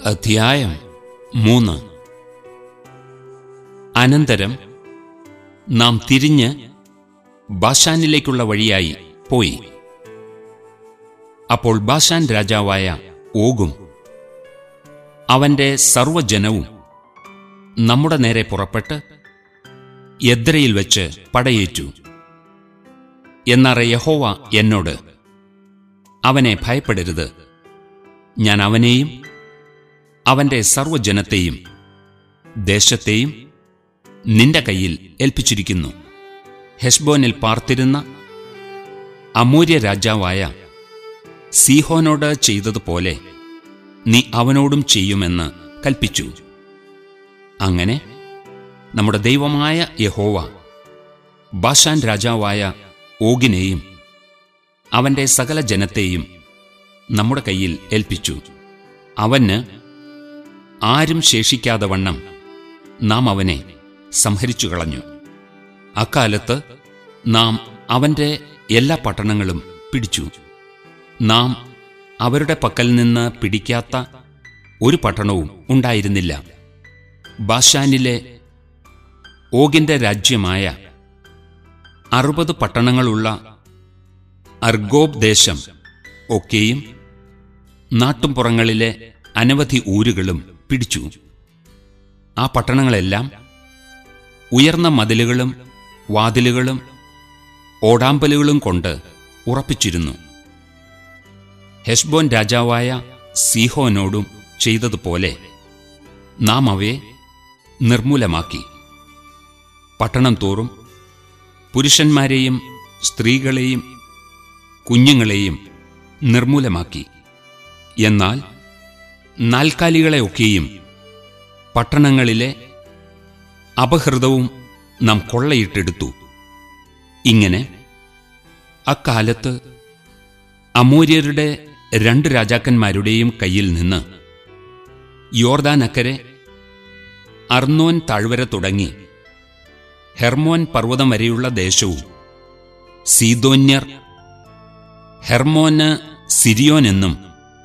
അധ്യായം മൂന്ന് അനന്തരം നാം തിരിഞ്ഞ് ബാഷാനിലേക്കുള്ള വഴിയായി പോയി അപ്പോൾ ബാഷാൻ രാജാവായ ഓഗും അവന്റെ സർവ്വജനവും നമ്മുടെ നേരെ പുറപ്പെട്ട് എദ്രയിൽ വെച്ച് പടയേറ്റു എന്നറ യഹോവ എന്നോട് അവനെ ഭയപ്പെടരുത് ഞാൻ അവനെയും അവന്റെ സർവ്വജനത്തെയും ദേശത്തെയും നിന്റെ കയ്യിൽ ഏൽപ്പിച്ചിരിക്കുന്നു ഹെഷ്ബോനിൽ പാർത്തിരുന്ന അമൂര്യ രാജാവായ സീഹോനോട് ചെയ്തതുപോലെ നീ അവനോടും ചെയ്യുമെന്ന് കൽപ്പിച്ചു അങ്ങനെ നമ്മുടെ ദൈവമായ യഹോവ ബാഷാൻ രാജാവായ ഓഗിനെയും അവന്റെ സകല ജനത്തെയും നമ്മുടെ കയ്യിൽ ഏൽപ്പിച്ചു അവന് ആരും ശേഷിക്കാതെ വണ്ണം നാം അവനെ സംഹരിച്ചു കളഞ്ഞു അക്കാലത്ത് നാം അവന്റെ എല്ലാ പട്ടണങ്ങളും പിടിച്ചു നാം അവരുടെ പക്കൽ നിന്ന് പിടിക്കാത്ത ഒരു പട്ടണവും ഉണ്ടായിരുന്നില്ല ബാഷാനിലെ ഓഗിന്റെ രാജ്യമായ അറുപത് പട്ടണങ്ങളുള്ള അർഗോബ് ദേശം ഒക്കെയും നാട്ടുംപുറങ്ങളിലെ അനവധി ഊരുകളും പിടിച്ചു ആ പട്ടണങ്ങളെല്ലാം ഉയർന്ന മതിലുകളും വാതിലുകളും ഓടാമ്പലുകളും കൊണ്ട് ഉറപ്പിച്ചിരുന്നു ഹെഷ്ബോൻ രാജാവായ സീഹോനോടും ചെയ്തതുപോലെ നാം അവയെ നിർമൂലമാക്കി പട്ടണം തോറും പുരുഷന്മാരെയും സ്ത്രീകളെയും കുഞ്ഞുങ്ങളെയും നിർമൂലമാക്കി എന്നാൽ നാൽക്കാലികളെയൊക്കെയും പട്ടണങ്ങളിലെ അപഹൃതവും നാം കൊള്ളയിട്ടെടുത്തു ഇങ്ങനെ അക്കാലത്ത് അമൂര്യരുടെ രണ്ട് രാജാക്കന്മാരുടെയും കയ്യിൽ നിന്ന് യോർദാനക്കരെ അർന്നോൻ താഴ്വര തുടങ്ങി ഹെർമോൻ പർവ്വതം വരെയുള്ള ദേശവും സീതോന്യർ ഹെർമോന് സിരിയോൻ എന്നും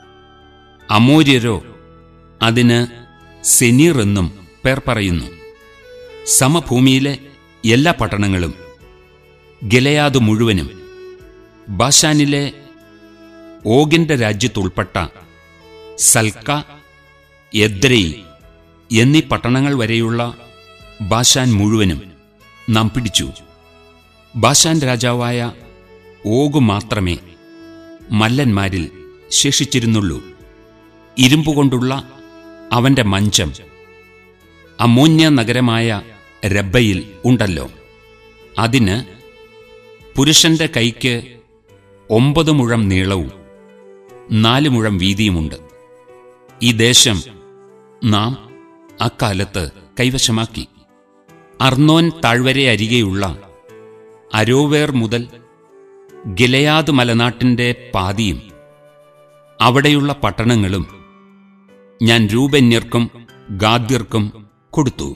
അമൂര്യരോ അതിന് സെനീർ എന്നും പേർ പറയുന്നു സമഭൂമിയിലെ എല്ലാ പട്ടണങ്ങളും ഗലയാദ് മുഴുവനും ബാഷാനിലെ ഓഗിന്റെ രാജ്യത്തുൾപ്പെട്ട സൽക്ക എദ്രൈ എന്നീ പട്ടണങ്ങൾ വരെയുള്ള ബാഷാൻ മുഴുവനും നാം പിടിച്ചു ബാഷാൻ രാജാവായ ഓഗു മാത്രമേ മല്ലന്മാരിൽ ശേഷിച്ചിരുന്നുള്ളൂ ഇരുമ്പുകൊണ്ടുള്ള അവന്റെ മഞ്ചം അമോന്യ നഗരമായ രബ്ബയിൽ ഉണ്ടല്ലോ അതിന് പുരുഷന്റെ കൈക്ക് ഒമ്പത് മുഴം നീളവും നാല് മുഴം വീതിയുമുണ്ട് ഈ ദേശം നാം അക്കാലത്ത് കൈവശമാക്കി അർന്നോൻ താഴ്വര അരികെയുള്ള അരോവേർ മുതൽ ഗിലയാദ് മലനാട്ടിന്റെ പാതിയും അവിടെയുള്ള പട്ടണങ്ങളും ഞാൻ രൂപന്യർക്കും ഗാദ്യർക്കും കൊടുത്തു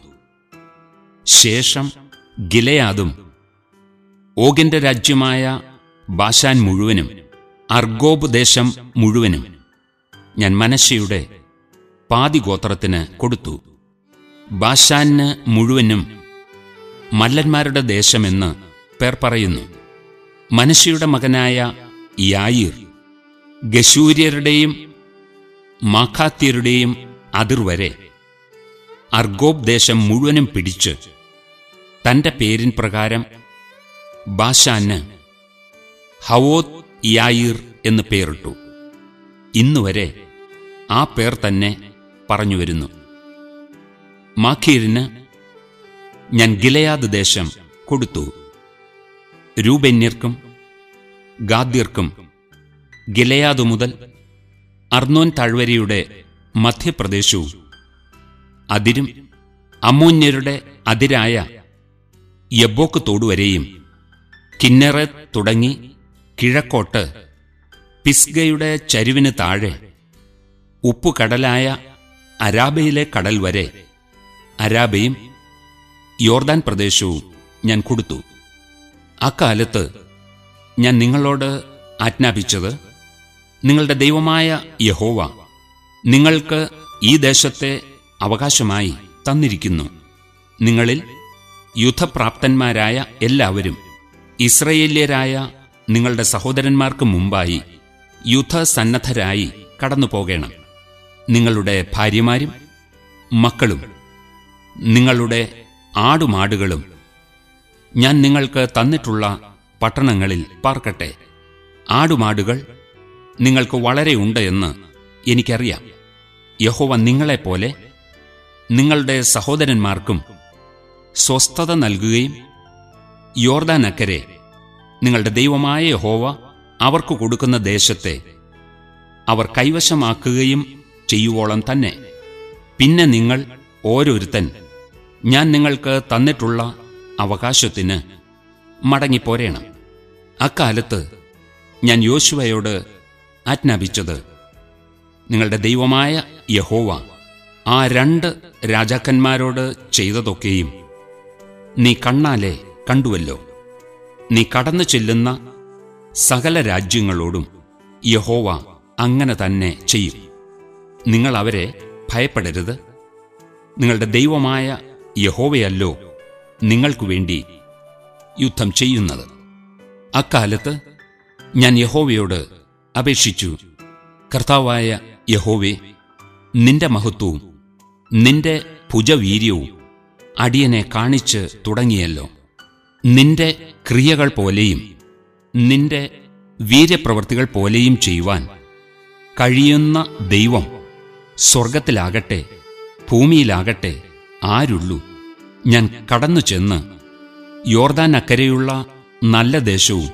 ശേഷം ഗിലയാദും ഓഗിന്റെ രാജ്യമായ ബാഷാൻ മുഴുവനും അർഗോബ് ദേശം മുഴുവനും ഞാൻ മനശയുടെ പാതിഗോത്രത്തിന് കൊടുത്തു ബാഷാന് മുഴുവനും മല്ലന്മാരുടെ ദേശമെന്ന് പേർ പറയുന്നു മനശയുടെ മകനായ യായിർ ഗശൂര്യരുടെയും മാഖാത്യരുടെയും അതിർവരെ അർഗോബ് ദേശം മുഴുവനും പിടിച്ച് തന്റെ പേരിൻ പ്രകാരം ബാഷാന് ഹവോത് യായിർ എന്ന് പേരിട്ടു ഇന്നുവരെ ആ പേർ തന്നെ പറഞ്ഞു വരുന്നു മാഖീരിന് ഞാൻ ഗിലയാദ് ദേശം കൊടുത്തു രൂപന്യർക്കും ഗാദ്യർക്കും ഗിലയാദ് മുതൽ അർന്നോൻ താഴ്വരയുടെ മധ്യപ്രദേശവും അതിരും അമ്മൂന്യരുടെ അതിരായ യബോക്ക് തോടുവരെയും കിന്നറെ തുടങ്ങി കിഴക്കോട്ട് പിസ്ഗയുടെ ചരിവിന് താഴെ ഉപ്പുകടലായ അരാബയിലെ കടൽ വരെ അരാബയും യോർദാൻ പ്രദേശവും ഞാൻ കൊടുത്തു അക്കാലത്ത് ഞാൻ നിങ്ങളോട് ആജ്ഞാപിച്ചത് നിങ്ങളുടെ ദൈവമായ യഹോവ നിങ്ങൾക്ക് ഈ ദേശത്തെ അവകാശമായി തന്നിരിക്കുന്നു നിങ്ങളിൽ യുദ്ധപ്രാപ്തന്മാരായ എല്ലാവരും ഇസ്രയേല്യരായ നിങ്ങളുടെ സഹോദരന്മാർക്ക് മുമ്പായി യുദ്ധസന്നദ്ധരായി കടന്നു പോകണം നിങ്ങളുടെ ഭാര്യമാരും മക്കളും നിങ്ങളുടെ ആടുമാടുകളും ഞാൻ നിങ്ങൾക്ക് തന്നിട്ടുള്ള പട്ടണങ്ങളിൽ പാർക്കട്ടെ ആടുമാടുകൾ നിങ്ങൾക്ക് വളരെ ഉണ്ട് എന്ന് എനിക്കറിയാം യഹോവ നിങ്ങളെപ്പോലെ നിങ്ങളുടെ സഹോദരന്മാർക്കും സ്വസ്ഥത നൽകുകയും യോർദാനക്കരെ നിങ്ങളുടെ ദൈവമായ യഹോവ അവർക്ക് കൊടുക്കുന്ന ദേശത്തെ അവർ കൈവശമാക്കുകയും ചെയ്യുവോളം തന്നെ പിന്നെ നിങ്ങൾ ഓരോരുത്തൻ ഞാൻ നിങ്ങൾക്ക് തന്നിട്ടുള്ള അവകാശത്തിന് മടങ്ങിപ്പോരേണം അക്കാലത്ത് ഞാൻ യോശുവയോട് ആജ്ഞാപിച്ചത് നിങ്ങളുടെ ദൈവമായ യഹോവ ആ രണ്ട് രാജാക്കന്മാരോട് ചെയ്തതൊക്കെയും നീ കണ്ണാലെ കണ്ടുവല്ലോ നീ കടന്നു ചെല്ലുന്ന സകല രാജ്യങ്ങളോടും യഹോവ അങ്ങനെ തന്നെ ചെയ്യും നിങ്ങൾ അവരെ ഭയപ്പെടരുത് നിങ്ങളുടെ ദൈവമായ യഹോവയല്ലോ നിങ്ങൾക്കു വേണ്ടി യുദ്ധം ചെയ്യുന്നത് അക്കാലത്ത് ഞാൻ യഹോവയോട് അപേക്ഷിച്ചു കർത്താവായ യഹോവേ നിന്റെ മഹത്വവും നിന്റെ ഭുജവീര്യവും അടിയനെ കാണിച്ച് തുടങ്ങിയല്ലോ നിന്റെ ക്രിയകൾ പോലെയും നിന്റെ വീര്യപ്രവൃത്തികൾ പോലെയും ചെയ്യുവാൻ കഴിയുന്ന ദൈവം സ്വർഗത്തിലാകട്ടെ ഭൂമിയിലാകട്ടെ ആരുള്ളൂ ഞാൻ കടന്നു ചെന്ന് യോർദാൻ അക്കരെയുള്ള നല്ല ദേശവും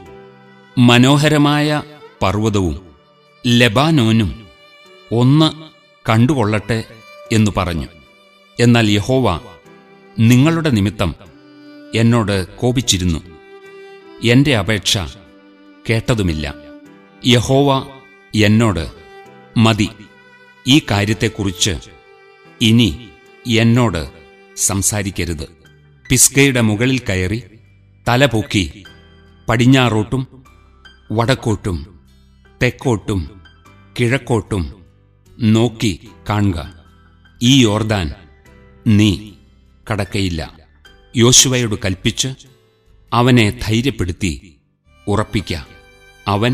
മനോഹരമായ പർവ്വതവും ലെബാനോനും ഒന്ന് കണ്ടുകൊള്ളട്ടെ എന്നു പറഞ്ഞു എന്നാൽ യഹോവ നിങ്ങളുടെ നിമിത്തം എന്നോട് കോപിച്ചിരുന്നു എന്റെ അപേക്ഷ കേട്ടതുമില്ല യഹോവ എന്നോട് മതി ഈ കാര്യത്തെക്കുറിച്ച് ഇനി എന്നോട് സംസാരിക്കരുത് പിസ്കയുടെ മുകളിൽ കയറി തലപൊക്കി പടിഞ്ഞാറോട്ടും വടക്കോട്ടും തെക്കോട്ടും കിഴക്കോട്ടും നോക്കി കാണുക ഈ യോർദാൻ നീ കടക്കയില്ല യോശുവയോട് കൽപ്പിച്ച് അവനെ ധൈര്യപ്പെടുത്തി ഉറപ്പിക്ക അവൻ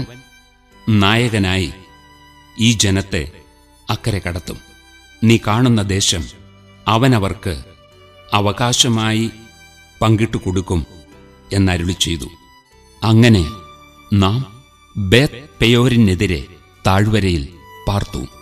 നായകനായി ഈ ജനത്തെ അക്കരെ കടത്തും നീ കാണുന്ന ദേശം അവനവർക്ക് അവകാശമായി പങ്കിട്ടു കൊടുക്കും എന്നരുളി ചെയ്തു അങ്ങനെ നാം ബേത് പെയോരിനെതിരെ താഴ്വരയിൽ പാർത്തു